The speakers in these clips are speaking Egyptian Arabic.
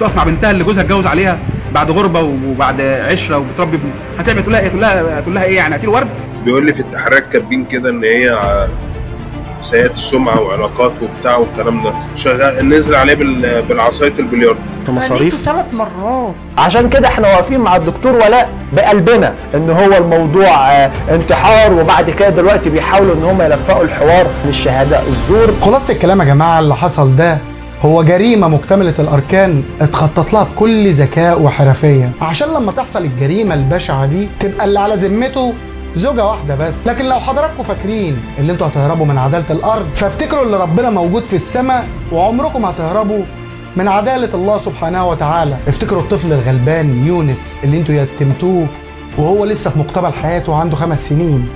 تقف مع بنتها اللي جوزها اتجوز عليها بعد غربه وبعد عشره وبتربي ابن هتعمل تقول لها ايه تقول لها تقول لها ايه يعني هاتي ورد بيقول لي في التحريات كاتبين كده ان هي ع- سيئات السمعه وعلاقات وبتاع والكلام ده شغال نزل عليه بال- بالعصايه البلياردو مصاريف ثلاث مرات عشان كده احنا واقفين مع الدكتور ولاء بقلبنا ان هو الموضوع آه، انتحار وبعد كده دلوقتي بيحاولوا ان هم يلفقوا الحوار للشهاده الزور خلاصة الكلام يا جماعة اللي حصل ده هو جريمة مكتملة الأركان اتخطط لها بكل ذكاء وحرفية عشان لما تحصل الجريمة البشعة دي تبقى اللي على ذمته زوجة واحدة بس لكن لو حضراتكم فاكرين اللي انتوا هتهربوا من عدالة الأرض فافتكروا اللي ربنا موجود في السماء وعمركم هتهربوا من عدالة الله سبحانه وتعالى افتكروا الطفل الغلبان يونس اللي انتوا يتمتوه وهو لسه في مقتبل حياته وعنده خمس سنين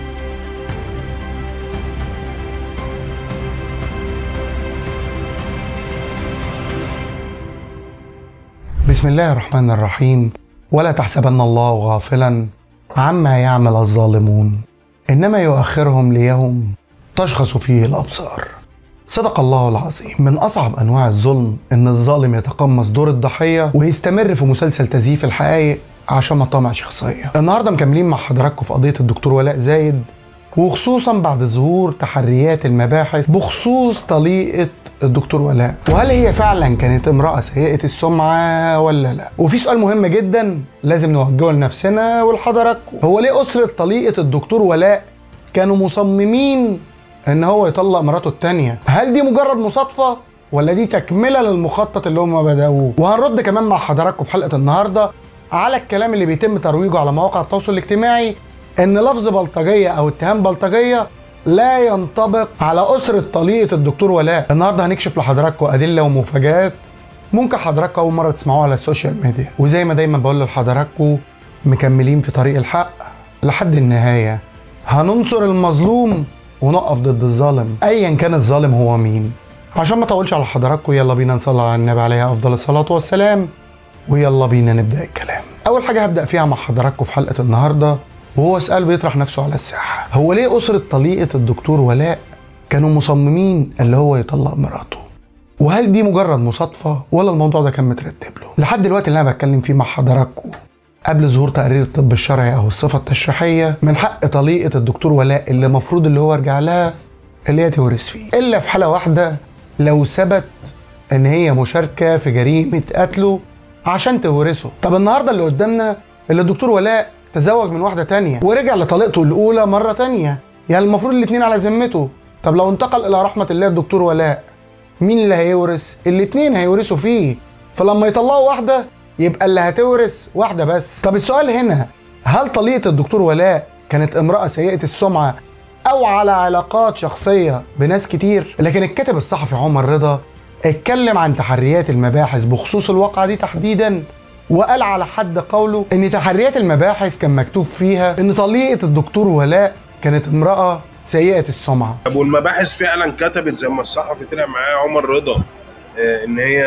بسم الله الرحمن الرحيم ولا تحسبن الله غافلا عما يعمل الظالمون انما يؤخرهم ليوم تشخص فيه الابصار صدق الله العظيم من اصعب انواع الظلم ان الظالم يتقمص دور الضحيه ويستمر في مسلسل تزييف الحقائق عشان مطامع شخصيه النهارده مكملين مع حضراتكم في قضيه الدكتور ولاء زايد وخصوصا بعد ظهور تحريات المباحث بخصوص طليقه الدكتور ولاء وهل هي فعلا كانت امراه سيئه السمعه ولا لا وفي سؤال مهم جدا لازم نوجهه لنفسنا ولحضراتكم هو ليه اسره طليقه الدكتور ولاء كانوا مصممين ان هو يطلق مراته التانية هل دي مجرد مصادفة ولا دي تكملة للمخطط اللي هم بدأوه وهنرد كمان مع حضراتكم في حلقة النهاردة على الكلام اللي بيتم ترويجه على مواقع التواصل الاجتماعي ان لفظ بلطجية او اتهام بلطجية لا ينطبق على أسرة طليقة الدكتور ولاء النهاردة هنكشف لحضراتكم أدلة ومفاجآت ممكن حضراتكم أول مرة تسمعوها على السوشيال ميديا وزي ما دايما بقول لحضراتكم مكملين في طريق الحق لحد النهاية هننصر المظلوم ونقف ضد الظالم ايا كان الظالم هو مين عشان ما اطولش على حضراتكم يلا بينا نصلي على النبي عليه افضل الصلاه والسلام ويلا بينا نبدا الكلام اول حاجه هبدا فيها مع حضراتكم في حلقه النهارده وهو سؤال بيطرح نفسه على الساحه هو ليه اسره طليقه الدكتور ولاء كانوا مصممين اللي هو يطلق مراته وهل دي مجرد مصادفه ولا الموضوع ده كان مترتب له لحد دلوقتي اللي انا بتكلم فيه مع حضراتكم قبل ظهور تقرير الطب الشرعي او الصفه التشريحيه من حق طليقه الدكتور ولاء اللي المفروض اللي هو يرجع لها اللي هي تورث فيه الا في حاله واحده لو ثبت ان هي مشاركه في جريمه قتله عشان تورثه طب النهارده اللي قدامنا اللي الدكتور ولاء تزوج من واحده تانية ورجع لطليقته الاولى مره تانية يعني المفروض الاتنين على ذمته طب لو انتقل الى رحمه الله الدكتور ولاء مين اللي هيورث الاتنين هيورثوا فيه فلما يطلعوا واحده يبقى اللي هتورث واحده بس طب السؤال هنا هل طليقه الدكتور ولاء كانت امراه سيئه السمعه او على علاقات شخصيه بناس كتير لكن الكاتب الصحفي عمر رضا اتكلم عن تحريات المباحث بخصوص الواقعه دي تحديدا وقال على حد قوله ان تحريات المباحث كان مكتوب فيها ان طليقه الدكتور ولاء كانت امراه سيئه السمعه طب والمباحث فعلا كتبت زي ما الصحفي طلع معايا عمر رضا آه، ان هي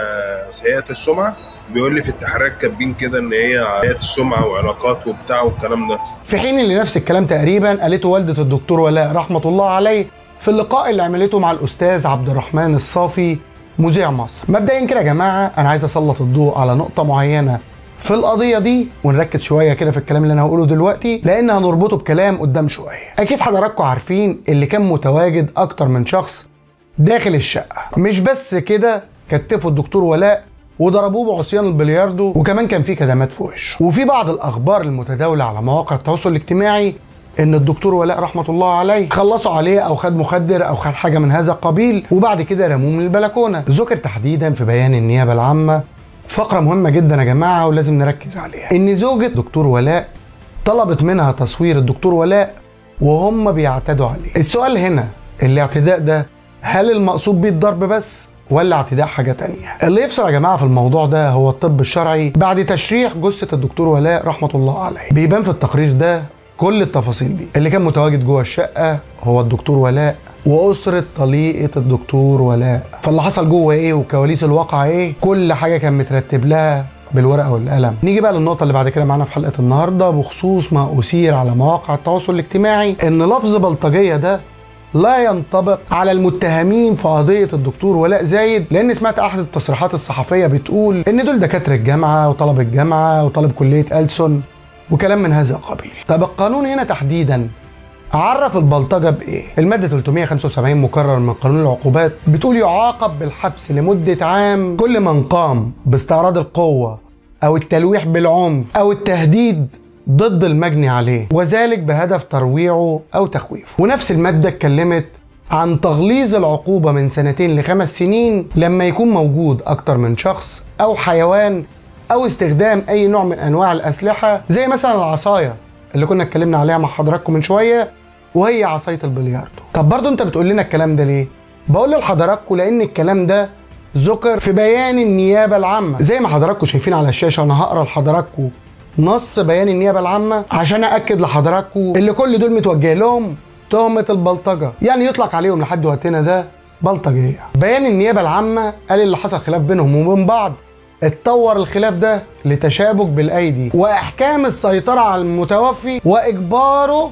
سيئه السمعه بيقول لي في التحريات كاتبين كده ان هي سيئه السمعه وعلاقات وبتاع والكلام ده في حين اللي نفس الكلام تقريبا قالته والدة الدكتور ولاء رحمة الله عليه في اللقاء اللي عملته مع الأستاذ عبد الرحمن الصافي مذيع مصر مبدئيا كده يا جماعة أنا عايز أسلط الضوء على نقطة معينة في القضية دي ونركز شوية كده في الكلام اللي أنا هقوله دلوقتي لأن هنربطه بكلام قدام شوية أكيد حضراتكم عارفين اللي كان متواجد أكتر من شخص داخل الشقة مش بس كده كتفوا الدكتور ولاء وضربوه بعصيان البلياردو وكمان كان في كدمات في وشه وفي بعض الاخبار المتداوله على مواقع التواصل الاجتماعي ان الدكتور ولاء رحمه الله عليه خلصوا عليه او خد مخدر او خد حاجه من هذا القبيل وبعد كده رموه من البلكونه ذكر تحديدا في بيان النيابه العامه فقره مهمه جدا يا جماعه ولازم نركز عليها ان زوجة دكتور ولاء طلبت منها تصوير الدكتور ولاء وهم بيعتدوا عليه السؤال هنا الاعتداء ده هل المقصود بيه الضرب بس ولا اعتداء حاجة تانية اللي يفصل يا جماعة في الموضوع ده هو الطب الشرعي بعد تشريح جثة الدكتور ولاء رحمة الله عليه بيبان في التقرير ده كل التفاصيل دي اللي كان متواجد جوه الشقة هو الدكتور ولاء وأسرة طليقة الدكتور ولاء فاللي حصل جوه ايه وكواليس الواقع ايه كل حاجة كان مترتب لها بالورقه والقلم نيجي بقى للنقطه اللي بعد كده معانا في حلقه النهارده بخصوص ما اثير على مواقع التواصل الاجتماعي ان لفظ بلطجيه ده لا ينطبق على المتهمين في قضيه الدكتور ولاء زايد لان سمعت احد التصريحات الصحفيه بتقول ان دول دكاتره الجامعه وطلب الجامعه وطالب كليه ألسن وكلام من هذا القبيل طب القانون هنا تحديدا عرف البلطجه بايه؟ الماده 375 مكرر من قانون العقوبات بتقول يعاقب بالحبس لمده عام كل من قام باستعراض القوه او التلويح بالعنف او التهديد ضد المجني عليه وذلك بهدف ترويعه او تخويفه ونفس الماده اتكلمت عن تغليظ العقوبه من سنتين لخمس سنين لما يكون موجود اكتر من شخص او حيوان او استخدام اي نوع من انواع الاسلحه زي مثلا العصايه اللي كنا اتكلمنا عليها مع حضراتكم من شويه وهي عصايه البلياردو طب برضو انت بتقول لنا الكلام ده ليه بقول لحضراتكم لان الكلام ده ذكر في بيان النيابه العامه زي ما حضراتكم شايفين على الشاشه انا هقرا لحضراتكم نص بيان النيابه العامه عشان اكد لحضراتكم اللي كل دول متوجه لهم تهمه البلطجه يعني يطلق عليهم لحد وقتنا ده بلطجيه بيان النيابه العامه قال اللي حصل خلاف بينهم وبين بعض اتطور الخلاف ده لتشابك بالايدي واحكام السيطره على المتوفي واجباره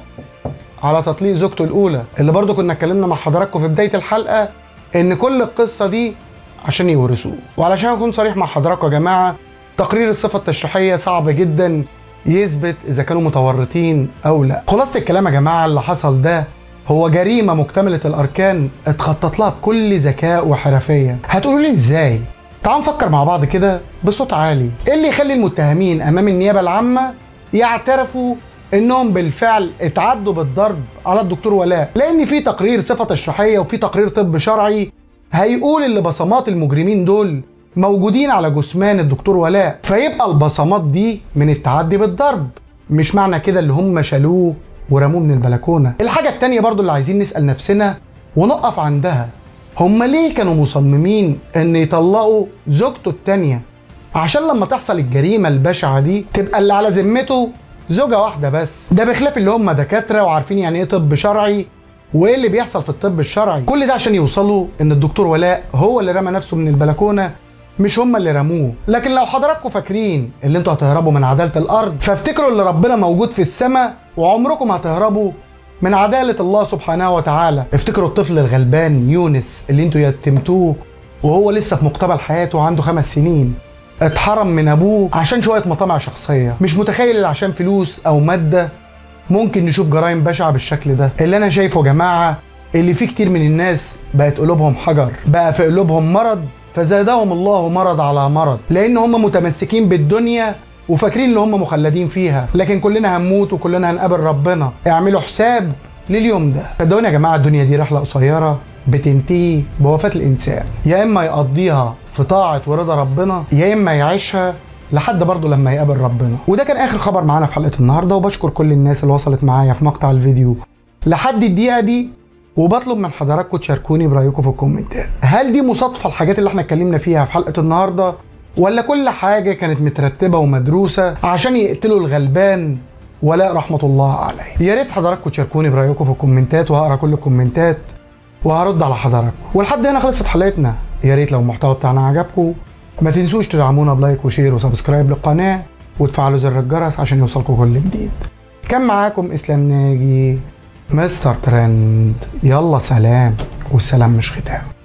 على تطليق زوجته الاولى اللي برضو كنا اتكلمنا مع حضراتكم في بدايه الحلقه ان كل القصه دي عشان يورثوه وعلشان اكون صريح مع حضراتكم يا جماعه تقرير الصفه التشريحيه صعب جدا يثبت اذا كانوا متورطين او لا خلاصه الكلام يا جماعه اللي حصل ده هو جريمه مكتمله الاركان اتخطط لها بكل ذكاء وحرفيه هتقولوا لي ازاي تعالوا نفكر مع بعض كده بصوت عالي ايه اللي يخلي المتهمين امام النيابه العامه يعترفوا انهم بالفعل اتعدوا بالضرب على الدكتور ولاء لان في تقرير صفه تشريحيه وفي تقرير طب شرعي هيقول اللي بصمات المجرمين دول موجودين على جثمان الدكتور ولاء فيبقى البصمات دي من التعدي بالضرب مش معنى كده اللي هم شالوه ورموه من البلكونه الحاجه التانية برضو اللي عايزين نسال نفسنا ونقف عندها هم ليه كانوا مصممين ان يطلقوا زوجته التانية عشان لما تحصل الجريمه البشعه دي تبقى اللي على ذمته زوجه واحده بس ده بخلاف اللي هم دكاتره وعارفين يعني ايه طب شرعي وايه اللي بيحصل في الطب الشرعي كل ده عشان يوصلوا ان الدكتور ولاء هو اللي رمى نفسه من البلكونه مش هم اللي رموه لكن لو حضراتكم فاكرين اللي انتوا هتهربوا من عداله الارض فافتكروا اللي ربنا موجود في السماء وعمركم هتهربوا من عدالة الله سبحانه وتعالى افتكروا الطفل الغلبان يونس اللي انتوا يتمتوه وهو لسه في مقتبل حياته وعنده خمس سنين اتحرم من ابوه عشان شويه مطامع شخصيه مش متخيل اللي عشان فلوس او ماده ممكن نشوف جرائم بشعه بالشكل ده اللي انا شايفه يا جماعه اللي فيه كتير من الناس بقت قلوبهم حجر بقى في قلوبهم مرض فزادهم الله مرض على مرض لان هم متمسكين بالدنيا وفاكرين ان هم مخلدين فيها لكن كلنا هنموت وكلنا هنقابل ربنا اعملوا حساب لليوم ده صدقوني يا جماعه الدنيا دي رحله قصيره بتنتهي بوفاه الانسان يا اما يقضيها في طاعه ورضا ربنا يا اما يعيشها لحد برضه لما يقابل ربنا وده كان اخر خبر معانا في حلقه النهارده وبشكر كل الناس اللي وصلت معايا في مقطع الفيديو لحد الدقيقه دي وبطلب من حضراتكم تشاركوني برايكم في الكومنتات هل دي مصادفه الحاجات اللي احنا اتكلمنا فيها في حلقه النهارده ولا كل حاجه كانت مترتبه ومدروسه عشان يقتلوا الغلبان ولا رحمه الله عليه يا ريت حضراتكم تشاركوني برايكم في الكومنتات وهقرا كل الكومنتات وهرد على حضراتكم ولحد هنا خلصت حلقتنا يا ريت لو المحتوى بتاعنا عجبكم ما تنسوش تدعمونا بلايك وشير وسبسكرايب للقناه وتفعلوا زر الجرس عشان يوصلكم كل جديد كان معاكم اسلام ناجي مستر ترند يلا سلام والسلام مش ختام